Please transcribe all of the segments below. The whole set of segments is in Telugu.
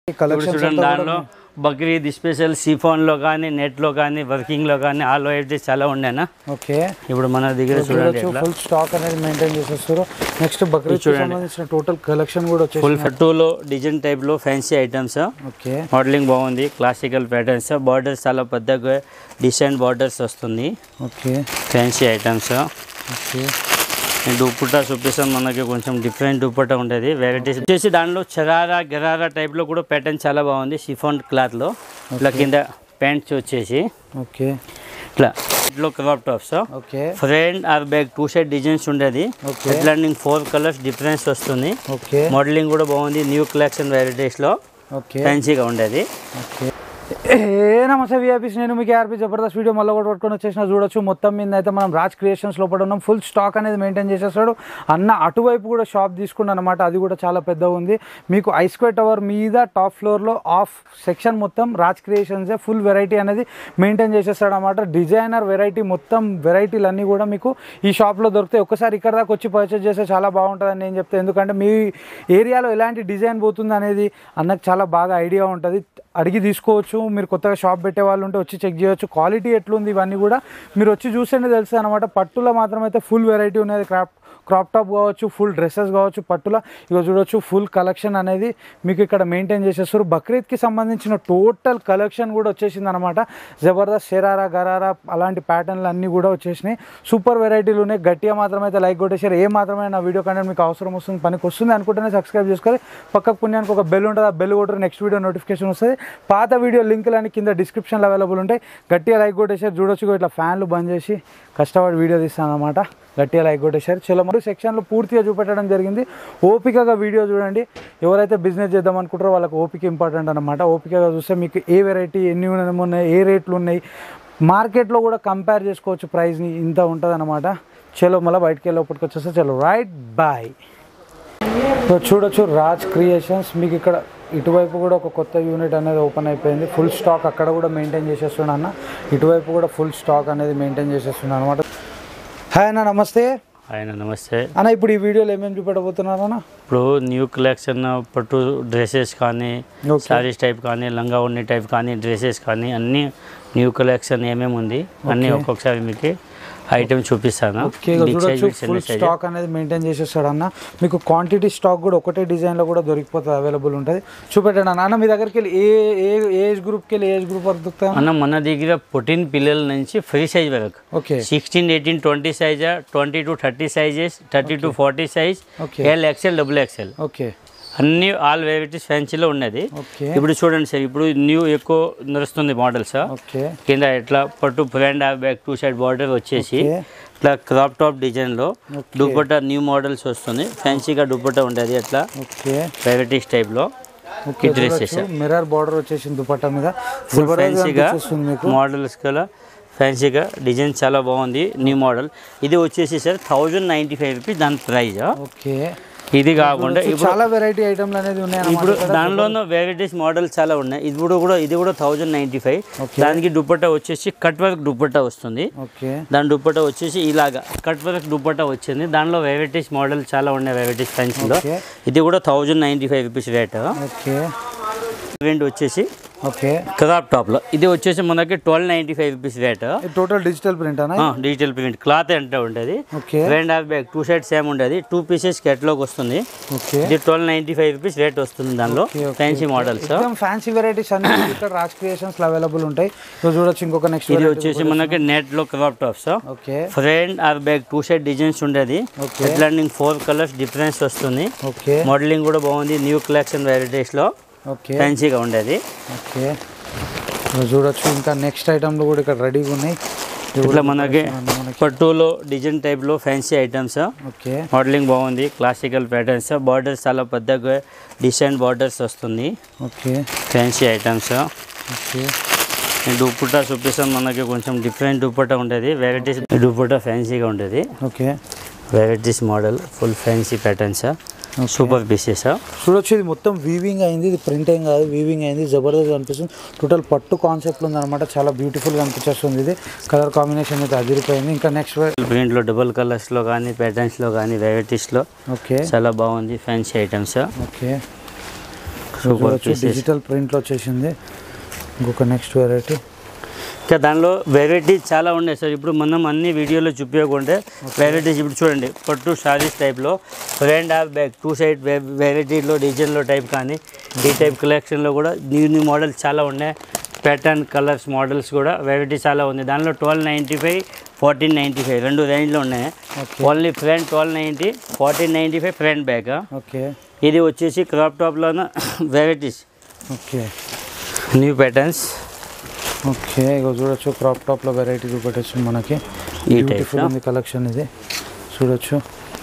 ఇప్పుడు కలెక్షన్ చూడండి దానిలో బక్రీద్ స్పెషల్ సిఫాన్లో కానీ నెట్లో కానీ వర్కింగ్లో కానీ ఆల్ వెరైటీస్ చాలా ఉండేనా ఓకే ఇప్పుడు మన దగ్గర చూడండి చూడొచ్చు ఎట్లా ఫుల్ స్టాక్ అనేది మెయింటైన్ చేసేస్తారు నెక్స్ట్ బక్రీద్ సంబంధించిన టోటల్ కలెక్షన్ కూడా వచ్చేసి ఫుల్ ఫట్టులో డిజైన్ టైప్లో ఫ్యాన్సీ ఐటమ్స్ ఓకే మోడలింగ్ బాగుంది క్లాసికల్ ప్యాటర్న్స్ బార్డర్స్ చాలా పెద్దగా డిసెంట్ బార్డర్స్ వస్తుంది okay fancy items okay dupatta చూపిస్తాను మనకి కొంచెం డిఫరెంట్ దుప్పటా ఉంటుంది వెరైటీస్ వచ్చేసి దానిలో చరారా గరారా టైప్లో కూడా ప్యాటర్న్ చాలా బాగుంది షిఫాన్ క్లాత్లో ఇట్లా కింద ప్యాంట్స్ వచ్చేసి ఓకే ఇట్లా ఇట్లో crop tops okay front or back two side designs ఉండేది Okay. ఎట్లా ఫోర్ కలర్స్ డిఫరెన్స్ వస్తుంది ఓకే మోడలింగ్ కూడా బాగుంది న్యూ కలెక్షన్ వెరైటీస్లో ఓకే ఫ్యాన్సీగా ఉండేది ఓకే ఏ నమస్తే విఐపీస్ నేను మీకు ఆర్పీ జబర్దస్త్ వీడియో మళ్ళీ కూడా పట్టుకొని వచ్చేసిన చూడొచ్చు మొత్తం మీద అయితే మనం రాజ్ క్రియేషన్స్ లోపల ఉన్నాం ఫుల్ స్టాక్ అనేది మెయింటైన్ చేసేస్తాడు అన్న అటువైపు కూడా షాప్ తీసుకున్నాను అనమాట అది కూడా చాలా పెద్దగా ఉంది మీకు ఐస్క్వే టవర్ మీద టాప్ ఫ్లోర్లో ఆఫ్ సెక్షన్ మొత్తం రాజ్ క్రియేషన్సే ఫుల్ వెరైటీ అనేది మెయింటైన్ చేసేస్తాడు అనమాట డిజైనర్ వెరైటీ మొత్తం వెరైటీలు అన్నీ కూడా మీకు ఈ షాప్లో దొరుకుతాయి ఒక్కసారి ఇక్కడ దాకా వచ్చి పర్చేస్ చేస్తే చాలా బాగుంటుందని నేను చెప్తాను ఎందుకంటే మీ ఏరియాలో ఎలాంటి డిజైన్ పోతుంది అనేది అన్నకు చాలా బాగా ఐడియా ఉంటుంది అడిగి తీసుకోవచ్చు మీరు కొత్తగా షాప్ పెట్టే వాళ్ళు ఉంటే వచ్చి చెక్ చేయొచ్చు క్వాలిటీ ఎట్లుంది ఇవన్నీ కూడా మీరు వచ్చి చూస్తేనే తెలుస్తుంది అనమాట పట్టులో మాత్రం అయితే ఫుల్ వెరైటీ ఉన్నది క్రాప్ క్రాప్ టాప్ కావచ్చు ఫుల్ డ్రెస్సెస్ కావచ్చు పట్టుల ఇక చూడొచ్చు ఫుల్ కలెక్షన్ అనేది మీకు ఇక్కడ మెయింటైన్ చేసేస్తారు బక్రీద్కి సంబంధించిన టోటల్ కలెక్షన్ కూడా వచ్చేసింది అనమాట జబర్దస్త్ షెరారా గరారా అలాంటి ప్యాటర్న్లు అన్నీ కూడా వచ్చేసినాయి సూపర్ వెరైటీలు ఉన్నాయి గట్టిగా మాత్రం అయితే లైక్ కొట్టేసారు ఏ మాత్రమే నా వీడియో కంటెంట్ మీకు అవసరం వస్తుంది పనికి వస్తుంది అనుకుంటేనే సబ్స్క్రైబ్ చేసుకోవాలి పక్కకు పుణ్యానికి ఒక బెల్ ఉంటుంది ఆ బెల్ కొట్టరు నెక్స్ట్ వీడియో నోటిఫికేషన్ వస్తుంది పాత వీడియో లింకులు అన్ని కింద డిస్క్రిప్షన్లో అవైలబుల్ ఉంటాయి గట్టిగా లైక్ కొట్టేసారు చూడొచ్చు ఇట్లా ఫ్యాన్లు బంద్ చేసి కష్టపడి వీడియో తీస్తాను అనమాట గట్టిగా లైక్ కొట్టేశారు చలో మరి సెక్షన్లో పూర్తిగా చూపెట్టడం జరిగింది ఓపికగా వీడియో చూడండి ఎవరైతే బిజినెస్ చేద్దాం అనుకుంటారో వాళ్ళకి ఓపిక ఇంపార్టెంట్ అనమాట ఓపికగా చూస్తే మీకు ఏ వెరైటీ ఎన్ని ఉన్నాయి ఏ రేట్లు ఉన్నాయి మార్కెట్లో కూడా కంపేర్ చేసుకోవచ్చు ప్రైస్ని ఇంత ఉంటుంది అనమాట చలో మళ్ళీ బయటికి వెళ్ళి లోపలికి వచ్చేస్తే చలో రైట్ బాయ్ సో చూడొచ్చు రాజ్ క్రియేషన్స్ మీకు ఇక్కడ ఇటువైపు కూడా ఒక కొత్త యూనిట్ అనేది ఓపెన్ అయిపోయింది ఫుల్ స్టాక్ అక్కడ కూడా మెయింటైన్ చేసేస్తున్నాను అన్న ఇటువైపు కూడా ఫుల్ స్టాక్ అనేది మెయింటైన్ చేసేస్తున్నాను అనమాట హాయ్ అన్న నమస్తే ఆయన నమస్తే అన్న ఇప్పుడు ఈ వీడియోలో ఏమేమి చూపెట్టబోతున్నారు అన్న ఇప్పుడు న్యూ కలెక్షన్ పట్టు డ్రెస్సెస్ కానీ Okay. సారీస్ టైప్ కానీ లంగా ఉన్ని టైప్ కానీ డ్రెస్సెస్ కానీ అన్ని న్యూ కలెక్షన్ ఏమేమి ఉంది అన్ని Okay. ఒక్కొక్కసారి మీకు ఐటమ్ చూపిస్తాను ఓకే ఇక Big size, చూడొచ్చు big size, full size. Stock అనేది మెయింటైన్ చేసేస్తాడు అన్న మీకు క్వాంటిటీ స్టాక్ కూడా ఒకటే డిజైన్లో కూడా దొరికిపోతుంది అవైలబుల్ ఉంటుంది చూపెట్టండి అన్న అన్న మీ దగ్గరికి వెళ్ళి ఏ ఏ ఏజ్ గ్రూప్కి వెళ్ళి ఏజ్ గ్రూప్ వరకు దొరుకుతాయి అన్న మన దగ్గర పుట్టిన పిల్లల నుంచి ఫ్రీ సైజ్ వరకు okay sixteen eighteen twenty size twenty to thirty sizes thirty to forty size okay L XL double XL okay అన్ని ఆల్ వెరైటీస్ ఫ్యాన్సీలో ఉన్నది ఓకే ఇప్పుడు చూడండి సార్ ఇప్పుడు న్యూ ఎక్కువ నడుస్తుంది మోడల్స్ ఓకే కింద ఇట్లా పట్టు front back two side border వచ్చేసి ఓకే. ఇట్లా క్రాప్ టాప్ డిజైన్లో ఓకే. దుప్పట్టా న్యూ మోడల్స్ వస్తుంది ఫ్యాన్సీగా దుప్పట్టా ఉంటుంది అట్లా ఓకే వెరైటీస్ టైప్లో ఓకే ఈ డ్రెస్సెస్ మిర్రర్ బార్డర్ వచ్చేసింది దుపట్టా మీద ఫుల్ Zebra ఫ్యాన్సీగా అనిపిస్తుంది మీకు మోడల్స్ కల ఫ్యాన్సీగా డిజైన్ చాలా బాగుంది న్యూ మోడల్ ఇది వచ్చేసి sir thousand ninety five rupees దాని ప్రైజ్ ఓకే ఇది కాకుండా ఇప్పుడు చాలా వెరైటీ ఐటమ్లు అనేది ఉన్నాయి ఇప్పుడు దానిలోనూ వెరైటీస్ మోడల్స్ చాలా ఉన్నాయి ఇప్పుడు కూడా ఇది కూడా థౌజండ్ నైంటీ ఫైవ్ Okay. దానికి దుప్పట్టా వచ్చేసి కట్ వర్క్ దుప్పట్టా వస్తుంది ఓకే దాని దుప్పట్టా వచ్చేసి ఇలాగా కట్ వర్క్ దుప్పట్టా వచ్చింది దానిలో వెరైటీస్ మోడల్ చాలా ఉన్నాయి వెరైటీస్ ఫ్యాన్సీలో Okay. ఇది కూడా thousand ninety five rupees rate okay రెండు వచ్చేసి ఓకే క్రాప్ టాప్లో ఇది వచ్చేసి మనకి twelve ninety five rupees rate total digital print అన్న డిజిటల్ ప్రింట్ క్లాత్ అంటే ఉంటుంది okay front half back two side same ఉండేది టూ పీసెస్ కెట్లోకి వస్తుంది ఓకే ఇది twelve ninety five rupees rate వస్తుంది దానిలో Okay, okay, ఫ్యాన్సీ మోడల్స్ మొత్తం ఫ్యాన్సీ వెరైటీస్ అన్ని ఇక్కడ రాజ్ క్రియేషన్స్ లో అవైలబుల్ ఉంటాయి సో చూడొచ్చు ఇంకొక నెక్స్ట్ ఇది వచ్చేసి మనకి నెట్ లో crop tops okay front or back two side designs ఉండేది Okay. ఎట్లా ఫోర్ కలర్స్ డిఫరెన్స్ వస్తుంది ఓకే మోడలింగ్ కూడా బాగుంది న్యూ కలెక్షన్ వెరైటీస్ లో ఓకే ఫ్యాన్సీగా ఉండేది ఓకే సో చూడొచ్చు ఇంకా నెక్స్ట్ ఐటమ్లు కూడా ఇక్కడ రెడీగా ఉన్నాయి ఇవి ఇట్లా కూడా మనకి మనకి పట్టులో డిజైన్ టైప్ లో ఫ్యాన్సీ ఐటమ్స్ ఓకే మోడలింగ్ బాగుంది క్లాసికల్ ప్యాటర్న్స్ బార్డర్స్ చాలా పెద్దగా డిసెంట్ బార్డర్స్ వస్తుంది okay fancy items okay dupatta చూపిస్తాను మనకి కొంచెం డిఫరెంట్ దుప్పట్టా ఉండేది వెరైటీస్ దుప్పట్టా ఫ్యాన్సీగా ఉండేది okay varieties model full fancy patterns super pieces చూడొచ్చు ఇది మొత్తం వీవింగ్ అయింది ఇది ప్రింట్ ఏం కాదు వీవింగ్ అయింది జబర్దస్త్ అనిపిస్తుంది టోటల్ పట్టు కాన్సెప్ట్ ఉందన్నమాట చాలా బ్యూటిఫుల్గా అనిపించేస్తుంది ఇది కలర్ కాంబినేషన్ అయితే అదిరిపోయింది ఇంకా నెక్స్ట్ ప్రింట్లో డబుల్ కలర్స్లో కానీ ప్యాటర్న్స్లో కానీ వెరైటీస్లో ఓకే చాలా బాగుంది fancy items okay super pieces digital ప్రింట్లో వచ్చేసింది ఇంకొక నెక్స్ట్ వెరైటీ ఇంకా దానిలో వెరైటీస్ చాలా ఉన్నాయి సార్ ఇప్పుడు మనం అన్ని వీడియోలో చూపించకుంటే వెరైటీస్ ఇప్పుడు చూడండి పట్టు శారీస్ టైప్లో front half back two side వెరైటీలో డిజైన్లో టైప్ కానీ ఈ టైప్ కలెక్షన్లో కూడా న్యూ న్యూ మోడల్స్ చాలా ఉన్నాయి ప్యాటర్న్ కలర్స్ మోడల్స్ కూడా వెరైటీ చాలా ఉంది దానిలో twelve ninety five fourteen ninety five రెండు రేంజ్లో ఉన్నాయి okay only front twelve ninety fourteen ninety five front back okay ఇది వచ్చేసి క్రాప్ టాప్లోన varieties okay new patterns okay ఇక చూడొచ్చు క్రాప్ టాప్లో వెరైటీ చూపెట్టచ్చు మనకి ఈ type బ్యూటిఫుల్ లో? ఉంది కలెక్షన్ ఇది చూడొచ్చు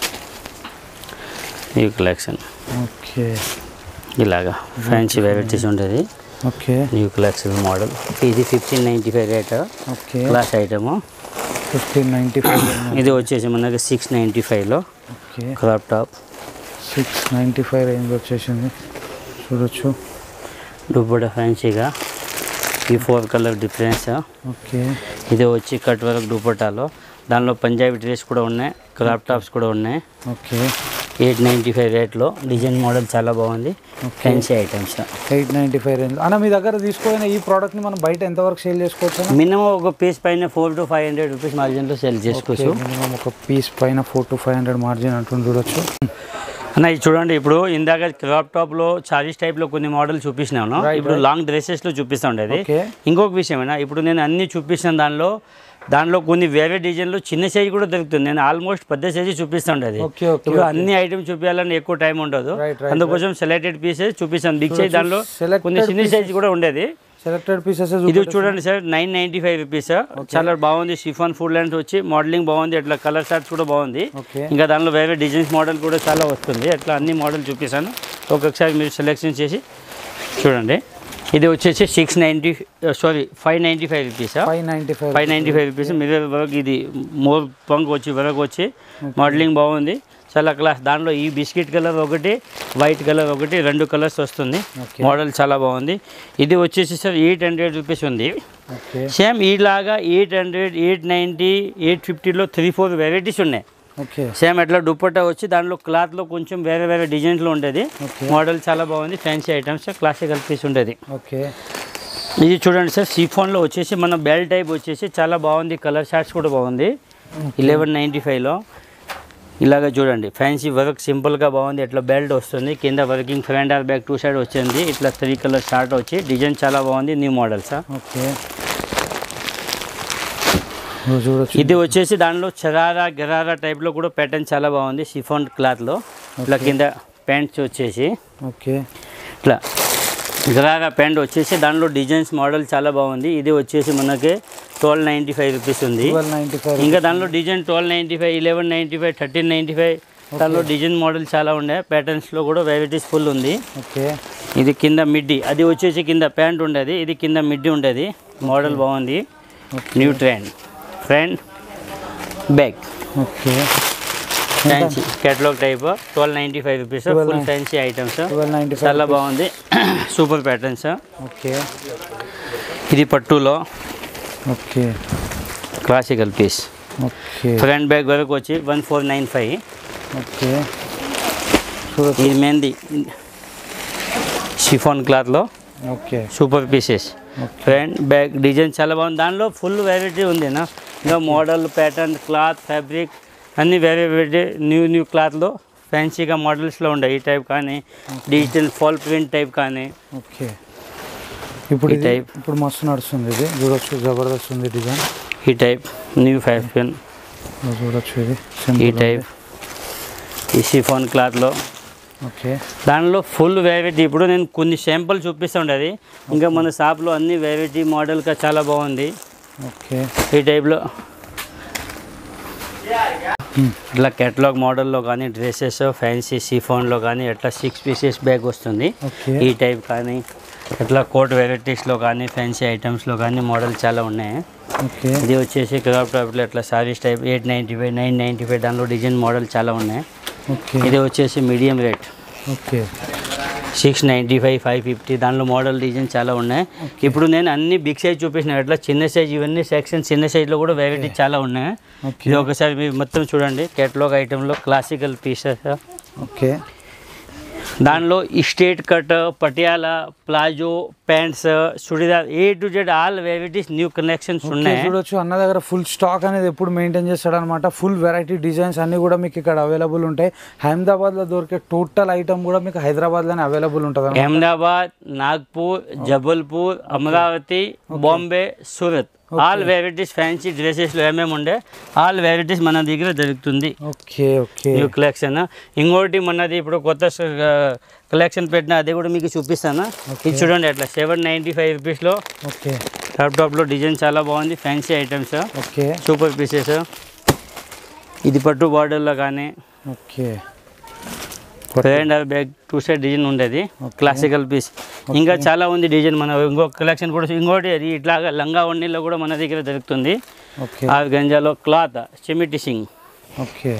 న్యూ కలెక్షన్ ఓకే ఇలాగా ఫ్యాన్సీ వెరైటీస్ ఉంటుంది ఓకే న్యూ కలెక్షన్ మోడల్ ఇది fifteen ninety five rate okay class item fifteen ninety five ఇది వచ్చేసి మనకి సిక్స్ నైంటీ ఫైవ్లో okay crop top six ninety five range వచ్చేసింది చూడొచ్చు దుబ్బడ ఫ్యాన్సీగా ఈ ఫోర్ కలర్ డిఫరెన్స్ ఓకే ఇది వచ్చి కట్ వర్క్ దుపట్టాలో దానిలో పంజాబీ డ్రెస్ కూడా ఉన్నాయి క్రాప్ టాప్స్ కూడా ఉన్నాయి ఓకే ఎయిట్ నైంటీ ఫైవ్ రేట్లో డిజైన్ మోడల్ చాలా బాగుంది fancy items eight ninety five range అన్న మీ దగ్గర తీసుకున్న ఈ ప్రోడక్ట్ని మనం బయట ఎంతవరకు సేల్ చేసుకోవచ్చు అన్న? మినిమం ఒక పీస్ పైన four to five hundred rupees మార్జిన్లో సెల్ చేసుకోవచ్చు మినిమం ఒక పీస్ పైన four to five hundred margin అంటుంది చూడొచ్చు అన్న ఇది చూడండి ఇప్పుడు ఇందాక క్రాప్ టాప్ లో చారీస్ టైప్ లో కొన్ని మోడల్ చూపించినాను Right, ఇప్పుడు right. లాంగ్ డ్రెస్సెస్ లో చూపిస్తా ఉండేది Okay. ఇంకొక విషయం ఏనా ఇప్పుడు నేను అన్ని చూపించిన దానిలో దానిలో కొన్ని వేరే డిజైన్లు చిన్న సైజ్ కూడా దొరుకుతుంది నేను ఆల్మోస్ట్ పెద్ద సైజ్ చూపిస్తా ఉండేది Okay, okay, ఇప్పుడు okay. అన్ని ఐటమ్ చూపించాలని ఎక్కువ టైం ఉండదు Right, right, అందుకోసం సెలెక్టెడ్ పీసెస్ చూపిస్తాను బిగ్ సైజ్ దానిలో Selected కొన్ని చిన్న సైజ్ కూడా ఉండేది సెలెక్టెడ్ పీసెస్ ఇది చూడండి sir nine ninety five rupees చాలా బాగుంది షిఫాన్ ఫుల్ లెంత్ వచ్చి మోడలింగ్ బాగుంది అట్లా కలర్ షార్ట్స్ కూడా బాగుంది ఓకే ఇంకా దానిలో వేరే డిజైన్స్ మోడల్ కూడా చాలా వస్తుంది అట్లా అన్ని మోడల్ చూపిస్తాను ఒక్కొక్కసారి మీరు సెలెక్షన్ చేసి చూడండి ఇది వచ్చేసి six ninety sorry five ninety five rupees five ninety five five ninety five rupees mirror work ఇది మోర్ పంక్ వచ్చి వర్క్ వచ్చి మోడలింగ్ బాగుంది చాలా క్లాస్ దాంట్లో ఈ బిస్కెట్ కలర్ ఒకటి వైట్ కలర్ ఒకటి రెండు కలర్స్ వస్తుంది Okay. మోడల్ చాలా బాగుంది ఇది వచ్చేసి సార్ ఎయిట్ హండ్రెడ్ రూపీస్ ఉంది ఓకే సేమ్ ఈలాగా eight hundred eight ninety eight ఫిఫ్టీలో త్రీ ఫోర్ వెరైటీస్ ఉన్నాయి ఓకే సేమ్ అట్లా దుప్పట్టా వచ్చి దాంట్లో క్లాత్లో కొంచెం వేరే వేరే డిజైన్స్లో ఉండేది Okay. మోడల్ చాలా బాగుంది ఫ్యాన్సీ ఐటమ్స్ క్లాసికల్ పీస్ ఉండేది ఓకే ఇది చూడండి సార్ సీఫోన్లో వచ్చేసి మన బెల్ టైప్ వచ్చేసి చాలా బాగుంది కలర్ షార్ట్స్ కూడా బాగుంది ఇలెవెన్ నైంటీ ఫైవ్లో ఇలాగ చూడండి ఫ్యాన్సీ వర్క్ సింపుల్గా బాగుంది ఇట్లా బెల్ట్ వస్తుంది కింద working front or back two side వచ్చింది ఇట్లా త్రీ కలర్ షార్ట్ వచ్చి డిజైన్ చాలా బాగుంది న్యూ మోడల్ సార్ ఓకే ఇదిగో చూడొచ్చు ఇది వచ్చేసి దానిలో చరారా గరారా టైప్లో కూడా ప్యాటర్న్ చాలా బాగుంది షిఫాన్ క్లాత్లో ఇట్లా కింద ప్యాంట్స్ వచ్చేసి ఓకే ఇట్లా గరారా ప్యాంట్ వచ్చేసి దానిలో డిజైన్స్ మోడల్ చాలా బాగుంది ఇది వచ్చేసి మనకి ట్వెల్వ్ నైంటీ ఫైవ్ రూపీస్ ఉంది ట్వెల్వ్ నైంటీ ఫైవ్ ఇంకా దానిలో design twelve ninety five eleven ninety five thirteen ninety five దానిలో డిజైన్ మోడల్ చాలా ఉండే ప్యాటర్న్స్లో కూడా వెరైటీస్ ఫుల్ ఉంది ఓకే ఇది కింద మిడ్డీ అది వచ్చేసి కింద ప్యాంట్ ఉండేది ఇది కింద మిడ్డీ ఉండేది మోడల్ బాగుంది new trend front back okay fancy catalogue type twelve ninety five rupees full 12.95 fancy items twelve ninety five చాలా బాగుంది సూపర్ ప్యాటర్న్స్ ఓకే ఇది పట్టులో okay classical piece okay front back వరకు వచ్చి one four nine five okay చూడొచ్చు ఇది మెహందీ షిఫాన్ క్లాత్లో okay super pieces front back design చాలా బాగుంది దానిలో ఫుల్ వెరైటీ ఉంది నా ఇంకా మోడల్ ప్యాటర్న్ క్లాత్ ఫ్యాబ్రిక్ అన్ని వేరే వేరే న్యూ న్యూ క్లాత్లో ఫ్యాన్సీగా మోడల్స్లో ఉన్నాయి ఈ టైప్ కానీ డిజిటల్ ఫాల్ ప్రింట్ టైప్ కానీ ఓకే ఇప్పుడు ఈ ఇది type. ఇప్పుడు మస్తు నడుస్తుంది ఇది చూడొచ్చు జబర్దస్త్ ఉంది డిజైన్ ఈ టైప్ న్యూ ఫ్యాషన్ చూడొచ్చు ఇది ఈ సింపుల్ టైప్ ఈ షిఫాన్ క్లాత్లో ఓకే దానిలో ఫుల్ వెరైటీ ఇప్పుడు నేను కొన్ని శాంపుల్ చూపిస్తూ ఉండేది ఇంకా మన షాప్లో అన్ని వెరైటీ మోడల్గా చాలా బాగుంది ఓకే ఈ టైప్లో ఇట్లా కేటలాగ్ మోడల్లో కానీ డ్రెస్సెస్ ఫ్యాన్సీ సిఫోన్లో కానీ ఎట్లా సిక్స్ పీసెస్ బ్యాగ్ వస్తుంది ఓకే ఈ టైప్ కానీ ఇట్లా కోట్ వెరైటీస్లో కానీ ఫ్యాన్సీ ఐటమ్స్లో కానీ మోడల్ చాలా ఉన్నాయి ఓకే ఇది వచ్చేసి క్రాప్ టాప్లో ఇట్లా saris type eight ninety five nine ninety five దానిలో డిజైన్ మోడల్ చాలా ఉన్నాయి ఓకే ఇది వచ్చేసి medium rate okay six ninety five five fifty దానిలో మోడల్ డిజైన్ చాలా ఉన్నాయి ఇప్పుడు నేను అన్ని బిగ్ సైజ్ చూపించిన ఇట్లా చిన్న సైజ్ ఇవన్నీ సెక్షన్ చిన్న సైజ్లో కూడా వెరైటీ చాలా ఉన్నాయి ఓకే ఇది ఒకసారి మీరు మొత్తం చూడండి కేటలాగ్ ఐటెంలో క్లాసికల్ పీసెస్ ఓకే దానిలో ఈ straight cut Patiala palazzo pants churidar A to Z all varieties new collections okay, ఉన్నాయి చూడొచ్చు అన్న దగ్గర ఫుల్ స్టాక్ అనేది ఎప్పుడు మెయింటైన్ చేస్తాడు అనమాట ఫుల్ వెరైటీ డిజైన్స్ అన్ని కూడా మీకు ఇక్కడ అవైలబుల్ ఉంటాయి హైదరాబాద్ లో దొరికే టోటల్ ఐటమ్ కూడా మీకు హైదరాబాద్ లోనే అవైలబుల్ ఉంటుంది Ahmedabad Nagpur Jabalpur Amaravati Bombay Surat all varieties fancy డ్రెస్సెస్లో ఏమేమి ఉండే ఆల్ వెరైటీస్ మన దగ్గర దొరుకుతుంది ఓకే ఓకే న్యూ కలెక్షన్ ఇంకోటి మొన్నది ఇప్పుడు కొత్త కలెక్షన్ పెట్టిన అది కూడా మీకు చూపిస్తాను ఇది చూడండి అట్లా సెవెన్ నైంటీ ఫైవ్ రూపీస్లో ఓకే టాప్ టాప్లో డిజైన్ చాలా బాగుంది fancy items okay super pieces ఇది పట్టు బార్డర్లో కానీ okay and bag two side design ఉండేది క్లాసికల్ పీస్ ఇంకా చాలా ఉంది డిజైన్ మన ఇంకో కలెక్షన్ కూడా ఇంకోటి అది ఇట్లాగా లంగా వన్నీలో కూడా మన దగ్గర దొరుకుతుంది ఓకే ఆ గంజాలో క్లాత్ చెమిటి సింగ్ ఓకే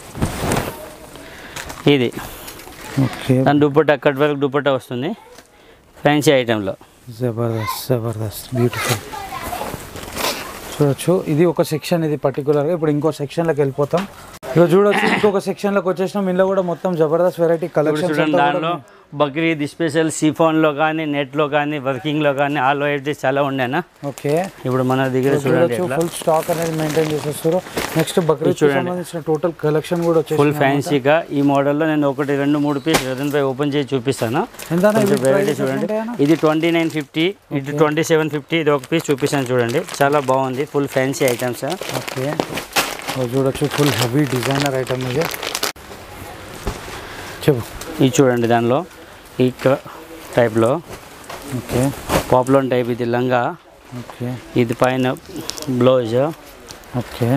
ఇది ఓకే దాని దుప్పట్టా కట్ వర్క్ దుప్పట్టా వస్తుంది ఫ్యాన్సీ ఐటెంలో జబర్దస్త్ జబర్దస్త్ బ్యూటిఫుల్ చూడొచ్చు ఇది ఒక సెక్షన్ ఇది పర్టికులర్గా ఇప్పుడు ఇంకో సెక్షన్లోకి వెళ్ళిపోతాం ఇక్కడ చూడొచ్చు ఇంకొక సెక్షన్లోకి వచ్చేసినాం ఇందులో కూడా మొత్తం జబర్దస్త్ వెరైటీ ఇప్పుడు కలెక్షన్ చూడండి దానిలో బక్రీద్ స్పెషల్ సిఫాన్లో కానీ నెట్లో కానీ వర్కింగ్లో కానీ ఆల్ వెరైటీస్ చాలా ఉండేనా ఓకే ఇప్పుడు మన దగ్గర చూడండి చూడొచ్చు ఎట్లా ఫుల్ స్టాక్ అనేది మెయింటైన్ చేసేస్తారు నెక్స్ట్ బక్రీద్ సంబంధించిన టోటల్ కలెక్షన్ కూడా ఫుల్ వచ్చేసి ఫ్యాన్సీగా ఈ మోడల్లో నేను ఒకటి రెండు మూడు పీస్ రజన్ పై ఓపెన్ చేసి చూపిస్తాను ఎంత కొంచెం వెరైటీ చూడండి ఇది ట్వంటీ నైన్ ఫిఫ్టీ ఇది ట్వంటీ సెవెన్ ఫిఫ్టీ ఇది ఒక పీస్ చూపిస్తాను చూడండి చాలా బాగుంది ఫుల్ ఫ్యాన్సీ ఐటమ్స్ ఓకే ఓ చూడొచ్చు ఫుల్ హెవీ డిజైనర్ ఐటమ్ ఇది చెప్పు ఇది చూడండి దానిలో ఈ క- టైప్లో ఓకే పాపులర్ టైప్ ఇది లంగా ఓకే ఇది పైన బ్లౌజ్ ఓకే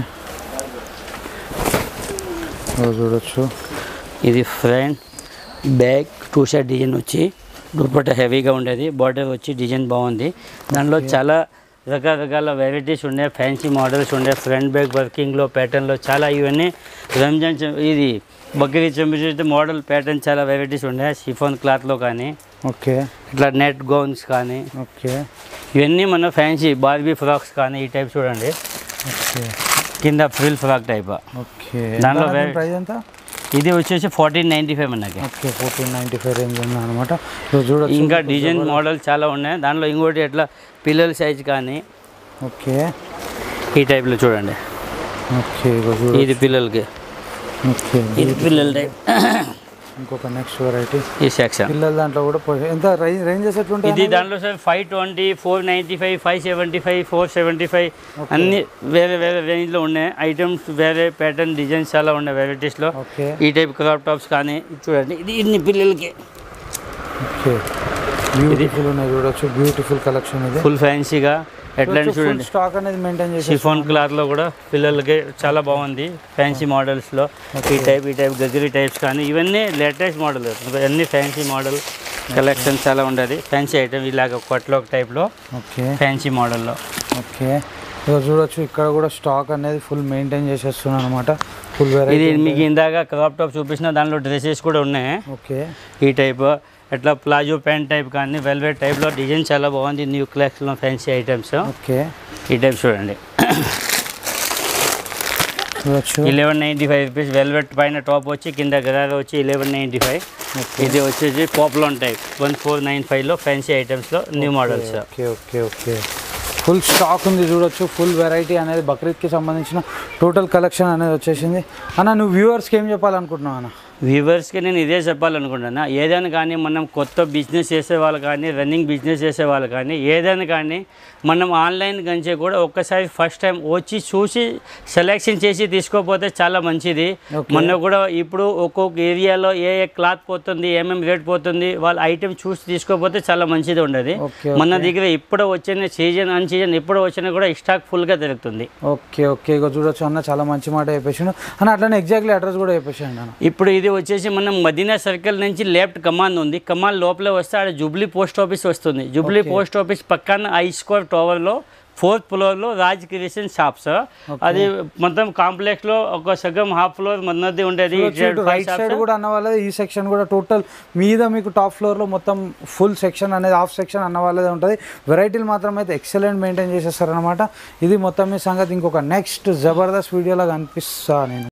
ఓ చూడొచ్చు ఇది front back two shirt design వచ్చి దుప్పట హెవీగా ఉండేది బార్డర్ వచ్చి డిజైన్ బాగుంది దానిలో చాలా రకరకాల వెరైటీస్ ఉండే ఫ్యాన్సీ మోడల్స్ ఉండే ఫ్రంట్ బ్యాక్ వర్కింగ్లో ప్యాటర్న్లో చాలా ఇవన్నీ రంజాన్ చ- ఇది బక్రీద్ చంపించే మోడల్ ప్యాటర్న్ చాలా వెరైటీస్ ఉండే షిఫాన్ క్లాత్లో కానీ ఓకే ఇట్లా నెట్ గౌన్స్ కానీ ఓకే ఇవన్నీ మన ఫ్యాన్సీ బార్బీ ఫ్రాక్స్ కానీ ఈ టైప్ చూడండి ఓకే కింద ఫ్రిల్ ఫ్రాక్ టైప్ ఓకే దానిలో ఎంత వే- ప్రైస్ ఎంత ఇది వచ్చేసి ఫార్టీన్ నైంటీ ఫైవ్ మనకి okay fourteen ninety five range ఉంది అనమాట సో చూడొచ్చు ఇంకా డిజైన్ మోడల్ చాలా ఉన్నాయి దానిలో ఇంకోటి ఎట్లా పిల్లల సైజ్ కానీ ఓకే ఈ టైప్లో చూడండి ఓకే ఇగో చూడు ఇది పిల్లలకి ఓకే ఇది పిల్లల టైప్ ఇంకొక నెక్స్ట్ వెరైటీ ఈ సెక్షన్ పిల్లల దాంట్లో కూడా పో- ఎంత రేంజ్ రేంజెస్ ఎట్లుంటాయి ఇది దాంట్లో sir five twenty four ninety five five seventy five four seventy five అన్ని వేరే వేరే రేంజ్లో ఉన్నాయి ఐటమ్స్ వేరే ప్యాటర్న్ డిజైన్స్ చాలా ఉన్నాయి వెరైటీస్లో ఓకే ఈ టైప్ క్రాప్ టాప్స్ కానీ ఇది చూడండి ఇది ఇన్ని పిల్లలకి ఓకే బ్యూటిఫుల్ ఉన్నాయి చూడొచ్చు బ్యూటిఫుల్ కలెక్షన్ ఇది ఫుల్ ఫ్యాన్సీగా ఎట్లా అంటే చూడండి స్టాక్ అనేది మెయింటైన్ చేసి షిఫాన్ క్లాత్లో కూడా పిల్లలకి చాలా బాగుంది ఫ్యాన్సీ మోడల్స్లో ఈ టైప్ ఈ టైప్ గగిరి టైప్స్ కానీ ఇవన్నీ లేటెస్ట్ మోడల్ అన్ని ఫ్యాన్సీ మోడల్ కలెక్షన్ చాలా ఉండదు ఫ్యాన్సీ ఐటమ్ ఇలాగ కొట్లో టైప్లో ఓకే ఫ్యాన్సీ మోడల్లో ఓకే ఇక చూడొచ్చు ఇక్కడ కూడా స్టాక్ అనేది ఫుల్ మెయింటైన్ చేసేస్తున్నాను అనమాట ఫుల్ ఇది వెరైటీ మీకు ఇందాక క్రాప్ టాప్ చూపించిన దానిలో డ్రెస్సెస్ కూడా ఉన్నాయి ఓకే ఈ టైప్ ఎట్లా ప్లాజో ప్యాంట్ టైప్ కానీ వెల్వెట్ టైప్లో డిజైన్ చాలా బాగుంది న్యూ కలెక్షన్లో ఫ్యాన్సీ ఐటమ్స్ ఓకే ఈ టైప్ చూడండి చూడొచ్చు eleven ninety five rupees velvet పైన టాప్ వచ్చి కింద గరార వచ్చి ఇలెవెన్ నైంటీ ఫైవ్ ఇది వచ్చేసి popular type one four nine ఫైవ్లో ఫ్యాన్సీ ఐటమ్స్లో new models okay okay okay full stock ఉంది చూడొచ్చు ఫుల్ వెరైటీ అనేది బక్రీద్కి సంబంధించిన టోటల్ కలెక్షన్ అనేది వచ్చేసింది అన్న నువ్వు వ్యూవర్స్కి ఏం చెప్పాలనుకుంటున్నావు అన్న వ్యూవర్స్కి నేను ఇదే చెప్పాలనుకుంటున్నా ఏదైనా కానీ మనం కొత్త బిజినెస్ చేసే వాళ్ళు కానీ రన్నింగ్ బిజినెస్ చేసే వాళ్ళు కానీ ఏదైనా కానీ మనం ఆన్లైన్ కంచే కూడా ఒక్కసారి ఫస్ట్ టైం వచ్చి చూసి సెలెక్షన్ చేసి తీసుకోపోతే చాలా మంచిది Okay. మొన్న కూడా ఇప్పుడు ఒక్కొక్క ఏరియాలో ఏ ఏ క్లాత్ పోతుంది ఏమేమి రేట్ పోతుంది వాళ్ళ ఐటెం చూసి తీసుకోపోతే చాలా మంచిది ఉండదు Okay, మన దగ్గర ఇప్పుడు వచ్చిన సీజన్ అన్ సీజన్ ఎప్పుడు వచ్చినా కూడా స్టాక్ ఫుల్గా దొరుకుతుంది ఓకే ఓకే ఇక చూడొచ్చు అన్న చాలా మంచి మాట చెప్పేసిండు అన్న అట్లనే ఎగ్జాక్ట్లీ అడ్రస్ కూడా చెప్పేసాడు అన్న ఇప్పుడు ఇది వచ్చేసి మనం మదీనా సర్కిల్ నుంచి లెఫ్ట్ కమాన్ ఉంది కమాన్ లోపల వస్తే ఆడ జూబ్లీ పోస్ట్ ఆఫీస్ వస్తుంది జూబ్లీ పోస్ట్ ఆఫీస్ పక్కన ఐ స్క్వేర్ టవర్లో ఫోర్త్ ఫ్లోర్లో రాజ్ క్రియేషన్ షాప్స్ అది మొత్తం కాంప్లెక్స్లో ఒక సగం హాఫ్ ఫ్లోర్ మొన్నది ఉండేది రైట్ సైడ్ కూడా అన్న వాళ్ళది ఈ సెక్షన్ కూడా టోటల్ మీద మీకు టాప్ ఫ్లోర్ లో మొత్తం ఫుల్ సెక్షన్ అనేది హాఫ్ సెక్షన్ అన్న వాళ్ళదే ఉంటుంది వెరైటీలు మాత్రం అయితే ఎక్సలెంట్ మెయింటైన్ చేసేస్తారు అనమాట ఇది మొత్తం మీ సంగతి ఇంకొక నెక్స్ట్ జబర్దస్త్ వీడియోలో కనిపిస్తా నేను